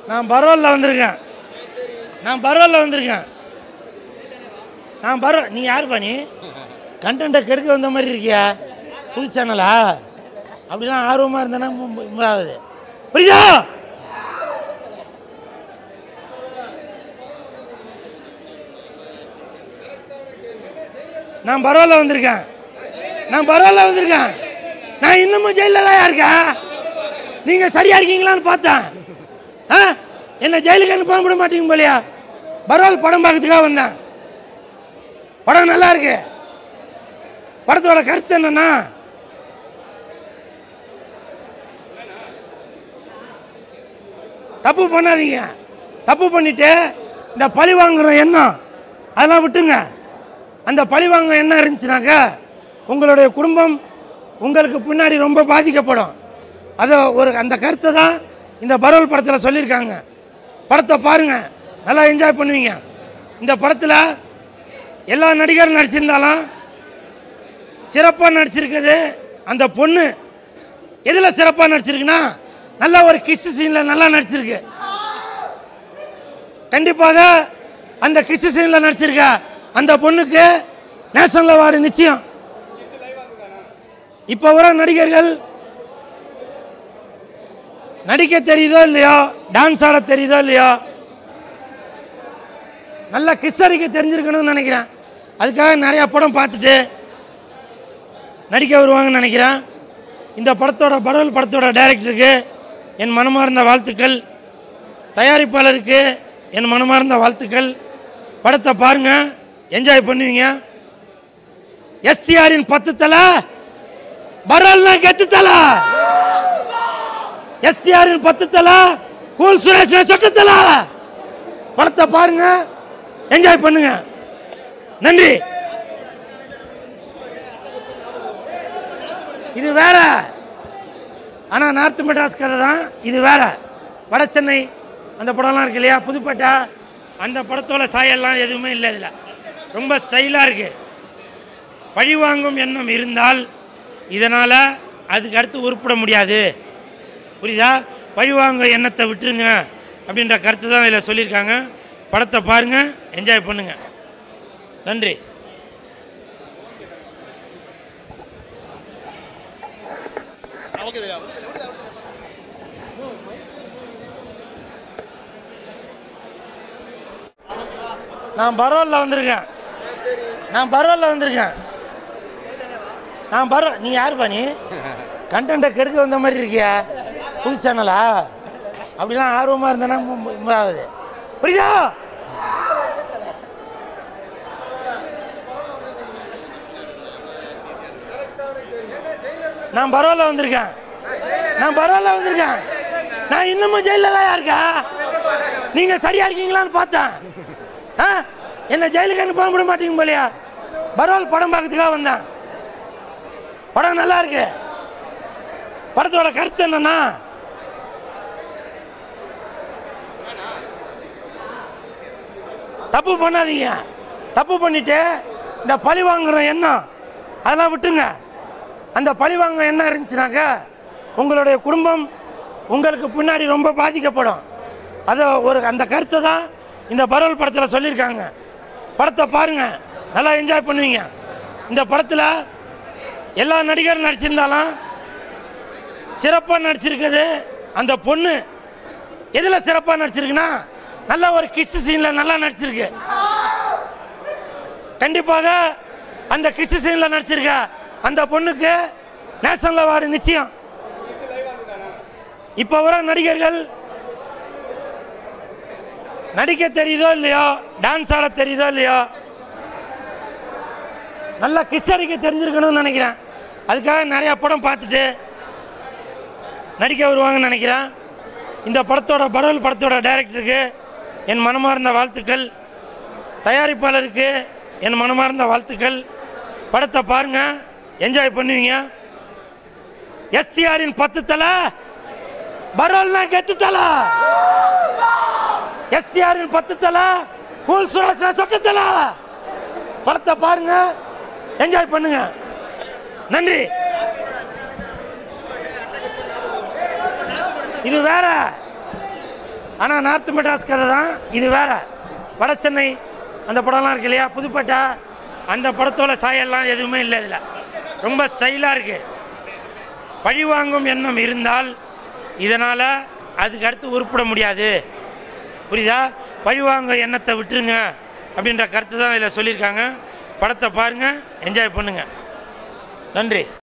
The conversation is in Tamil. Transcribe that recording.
நான் பரோலில் வந்திருக்கேன் நான் பரோலில் வந்திருக்கேன் நான் பரோ நீ யாருப்பா நீ கண்டென்ட்டை கெடுக்க வந்த மாதிரி இருக்கியா புது சேனலா அப்படிலாம் ஆர்வமாக இருந்தேன்னா ஆகுது புரியுதா நான் பரவாயில்ல வந்திருக்கேன் நான் பரவாயில்ல வந்திருக்கேன் நான் இன்னமும் ஜெயிலில் தான் இருக்கேன் நீங்கள் சரியா இருக்கீங்களான்னு பார்த்தேன் ஆ என்ன ஜெயிலுக்கு அனுப்ப விட மாட்டீங்க போலியா பரவாயில்ல படம் பார்க்கறதுக்காக வந்தேன் படம் நல்லா இருக்கு படத்தோட கருத்து என்னன்னா தப்பு பண்ணாதீங்க தப்பு பண்ணிட்டு இந்த பழி வாங்குற எண்ணம் அதெல்லாம் விட்டுங்க அந்த பழி வாங்குற எண்ணம் இருந்துச்சுனாக்கா உங்களுடைய குடும்பம் உங்களுக்கு பின்னாடி ரொம்ப பாதிக்கப்படும் அதை ஒரு அந்த கருத்தை தான் இந்த பரோல் படத்தில் சொல்லியிருக்காங்க படத்தை பாருங்கள் நல்லா என்ஜாய் பண்ணுவீங்க இந்த படத்தில் எல்லா நடிகரும் நடிச்சிருந்தாலும் சிறப்பாக நடிச்சிருக்குது அந்த பொண்ணு எதில் சிறப்பாக நடிச்சிருக்குன்னா நல்ல ஒரு கிஸ் சீனில் நல்லா நடிச்சிருக்கு கண்டிப்பாக அந்த கிஸ் சீனில் நடிச்சிருக்க அந்த பொண்ணுக்கு நேஷனல் அவார்டு நிச்சயம் இப்போ வர நடிகர்கள் நடிக்க தெரியுதோ இல்லையோ டான்ஸ் ஆட தெரியுதோ இல்லையோ நல்லா கிஸ் அடிக்க தெரிஞ்சிருக்கணும்னு நினைக்கிறேன் அதுக்காக நிறையா படம் பார்த்துட்டு நடிக்க வருவாங்கன்னு நினைக்கிறேன் இந்த படத்தோட படல் படத்தோட டைரக்டருக்கு என் மனமார்ந்த வாழ்த்துக்கள் தயாரிப்பாளருக்கு என் மனமார்ந்த வாழ்த்துக்கள் படத்தை பாருங்க என்ஜாய் பண்ணுவீங்க எஸ்டிஆரின் பத்து தலை பரல்னா கெத்து தலை எஸ்டிஆரின் பத்து தலை கூல் சுரேஷ் சொட்டு தலை படத்தை பாருங்க என்ஜாய் பண்ணுங்க நன்றி இது வேற ஆனால் நார்த் மெட்ராஸ் கதை தான் இது வேற வட சென்னை அந்த படம்லாம் இருக்கு இல்லையா புதுப்பேட்டை அந்த படத்தோட சாயெல்லாம் எதுவுமே இல்லை இதில் ரொம்ப ஸ்டைலாக இருக்குது பழி வாங்கும் எண்ணம் இருந்தால் இதனால் அதுக்கு அடுத்து உருப்பிட முடியாது புரியுதா பழி வாங்க எண்ணத்தை விட்டுருங்க அப்படின்ற கருத்து தான் இதில் சொல்லியிருக்காங்க படத்தை பாருங்கள் என்ஜாய் பண்ணுங்கள் நன்றி நான் பரோலில் வந்திருக்கேன் நான் பரோலில் வந்திருக்கேன் நான் பரோ நீ யாருப்பா நீ கண்டென்ட்டை கெடுக்க வந்த மாதிரி இருக்கியா புது சேனலா அப்படிலாம் ஆர்வமாக இருந்தேன்னா ஆகுது புரியுதா நான் பரவாயில்ல வந்திருக்கேன் நான் பரவாயில்ல வந்திருக்கேன் நான் இன்னமும் ஜெயிலில் தான் இருக்கேன் நீங்கள் சரியா இருக்கீங்களான்னு பார்த்தேன் ஆ என்ன ஜெயிலுக்கு அனுப்ப விட மாட்டீங்க போலியா பரவாயில்ல படம் பார்க்கறதுக்காக வந்தேன் படம் நல்லா இருக்கு படத்தோட கருத்து என்னன்னா தப்பு பண்ணாதீங்க தப்பு பண்ணிட்டு இந்த பழி வாங்குற எண்ணம் அதெல்லாம் விட்டுங்க அந்த பழி வாங்குற எண்ணம் இருந்துச்சுனாக்கா உங்களுடைய குடும்பம் உங்களுக்கு பின்னாடி ரொம்ப பாதிக்கப்படும் அதை ஒரு அந்த கருத்தை தான் இந்த பரவல் படத்தில் சொல்லியிருக்காங்க படத்தை பாருங்க நல்லா என்ஜாய் பண்ணுவீங்க இந்த படத்தில் எல்லா நடிகரும் நடிச்சிருந்தாலும் சிறப்பாக நடிச்சிருக்குது அந்த பொண்ணு எதில் சிறப்பாக நடிச்சிருக்குன்னா நல்ல ஒரு கிஸ் சீனில் நல்லா நடிச்சிருக்கு கண்டிப்பாக அந்த கிஸ் சீனில் நடிச்சிருக்க அந்த பொண்ணுக்கு நேஷனல் அவார்டு நிச்சயம் இப்போ வர நடிகர்கள் நடிக்க தெரியுதோ இல்லையோ டான்ஸ் ஆட தெரியுதோ இல்லையோ நல்லா கிஸ் அடிக்க தெரிஞ்சிருக்கணும்னு நினைக்கிறேன் அதுக்காக நிறையா படம் பார்த்துட்டு நடிக்க வருவாங்கன்னு நினைக்கிறேன் இந்த படத்தோட படல் படத்தோட டைரக்டருக்கு என் மனமார்ந்த வாழ்த்துக்கள் தயாரிப்பாளருக்கு என் மனமார்ந்த வாழ்த்துக்கள் படத்தை பாருங்க என்ஜாய் பண்ணுவீங்க எஸ்டிஆரின் பத்து தலை பரோல்னா கெத்து தலை எஸ்டிஆரின் பத்து தலை கூல் சுரேஷ் சொட்டு தலை படத்தை பாருங்க என்ஜாய் பண்ணுங்க நன்றி இது வேற ஆனால் நார்த் மெட்ராஸ் கதை தான் இது வேற வட சென்னை அந்த படம்லாம் இருக்கு இல்லையா புதுப்பேட்டை அந்த படத்தோட சாயல்லாம் எதுவுமே இல்லை இதில் ரொம்ப ஸ்டைலாக இருக்குது பழிவாங்கும் எண்ணம் இருந்தால் இதனால் அதுக்கு அடுத்து உருப்பிட முடியாது புரியுதா பழிவாங்க எண்ணத்தை விட்டுருங்க அப்படின்ற கருத்து தான் இதில் சொல்லியிருக்காங்க படத்தை பாருங்கள் என்ஜாய் பண்ணுங்கள் நன்றி